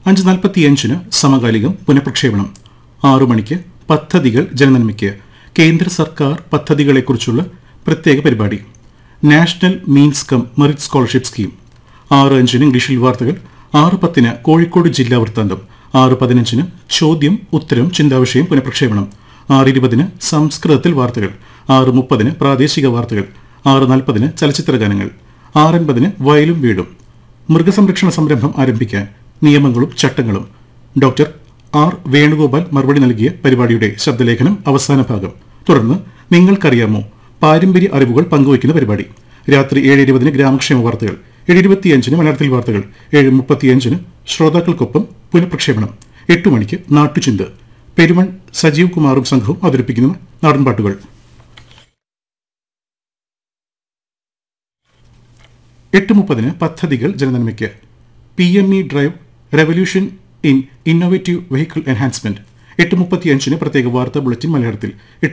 അഞ്ച് നാൽപ്പത്തിയഞ്ചിന് സമകാലികം പുനഃപ്രക്ഷേപണം ആറു മണിക്ക് പദ്ധതികൾ ജനനന്മയ്ക്ക് കേന്ദ്ര സർക്കാർ പദ്ധതികളെക്കുറിച്ചുള്ള പ്രത്യേക പരിപാടി national means cum merit scholarship scheme ആറ് അഞ്ചിന് ഇംഗ്ലീഷിൽ വാർത്തകൾ ആറ് പത്തിന് കോഴിക്കോട് ജില്ലാ വൃത്താന്തം ആറ് പതിനഞ്ചിന് ചോദ്യം ഉത്തരം ചിന്താവിഷയം പുനഃപ്രക്ഷേപണം ആറ് ഇരുപതിന് സംസ്കൃതത്തിൽ വാർത്തകൾ ആറ് മുപ്പതിന് പ്രാദേശിക വാർത്തകൾ ആറ് നാൽപ്പതിന് ചലച്ചിത്ര ഗാനങ്ങൾ ആറൻപതിന് വയലും വീടും മൃഗസംരക്ഷണ സംരംഭം ആരംഭിക്കാൻ നിയമങ്ങളും ചട്ടങ്ങളും ഡോക്ടർ ആർ വേണുഗോപാൽ മറുപടി നൽകിയ പരിപാടിയുടെ ശബ്ദലേഖനം അവസാന ഭാഗം തുടർന്ന് നിങ്ങൾക്കറിയാമോ പാരമ്പര്യ അറിവുകൾ പങ്കുവയ്ക്കുന്ന പരിപാടി രാത്രി ഏഴ് ഇരുപതിന് ഗ്രാമക്ഷേമ വാർത്തകൾ ഏഴ് ഇരുപത്തിയഞ്ചിന് മലയാളത്തിൽ വാർത്തകൾ ഏഴ് മുപ്പത്തിയഞ്ചിന് ശ്രോതാക്കൾക്കൊപ്പം പുനഃപ്രക്ഷേപണം എട്ട് മണിക്ക് നാട്ടുചിന്ത പെരുമൺ സജീവ് കുമാറും സംഘവും അവതരിപ്പിക്കുന്ന നാടൻപാട്ടുകൾ എട്ട് മുപ്പതിന് പദ്ധതികൾ ജനനന്മയ്ക്ക് P M E drive revolution in innovative vehicle enhancement എട്ട് മുപ്പത്തിയഞ്ചിന് പ്രത്യേക വാർത്താ ബുള്ളറ്റിൻ മലയാളത്തിൽ എട്ട്